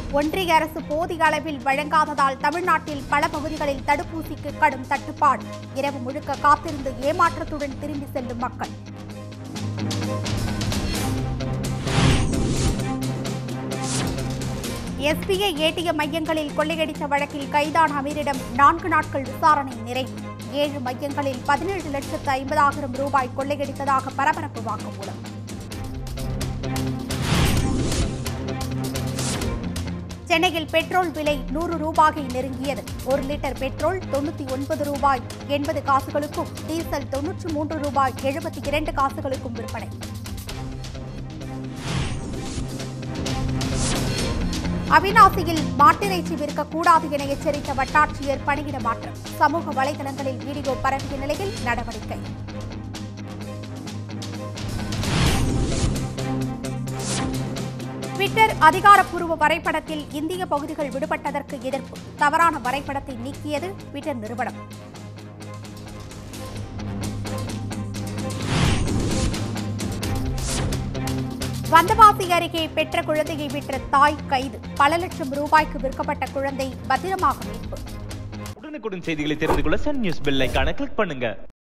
ஒன்றிய அரசு போதிய அளவில் வழங்காததால் தமிழ்நாட்டில் பல பகுதிகளில் தடுப்பூசிக்கு கடும் தட்டுப்பாடு இரவு முழுக்க காத்திருந்து ஏமாற்றத்துடன் திரும்பி செல்லும் மக்கள் எஸ்பிஐ ஏடிஎம் மையங்களில் கொள்ளையடித்த வழக்கில் கைதான அமீரிடம் நான்கு நாட்கள் விசாரணை நிறைவு ஏழு மையங்களில் பதினேழு லட்சத்து ஐம்பதாயிரம் ரூபாய் கொள்ளையடித்ததாக பரபரப்பு வாக்குமூலம் சென்னையில் பெட்ரோல் விலை நூறு ரூபாயை நெருங்கியது ஒரு லிட்டர் பெட்ரோல் தொண்ணூத்தி ஒன்பது ரூபாய் எண்பது காசுகளுக்கும் டீசல் தொன்னூற்று மூன்று ரூபாய் எழுபத்தி இரண்டு காசுகளுக்கும் விற்பனை அவிநாசியில் மாட்டிறைச்சி விற்கக்கூடாது என எச்சரித்த வட்டாட்சியர் பணியிட மாற்றம் சமூக வலைதளங்களில் வீடியோ பரவிய நிலையில் நடவடிக்கை ட்விட்டர் அதிகாரப்பூர்வ வரைபடத்தில் இந்திய பகுதிகள் விடுபட்டதற்கு எதிர்ப்பு தவறான வரைபடத்தை நீக்கியது ட்விட்டர் நிறுவனம் வந்தவாசி அருகே பெற்ற குழந்தையை விற்ற தாய் கைது பல லட்சம் ரூபாய்க்கு விற்கப்பட்ட குழந்தை பத்திரமாக மீட்பு உடனுக்குடன் செய்திகளை தெரிந்து கொள்ள சன் நியூஸ் பெல் ஐகானை கிளிக் பண்ணுங்க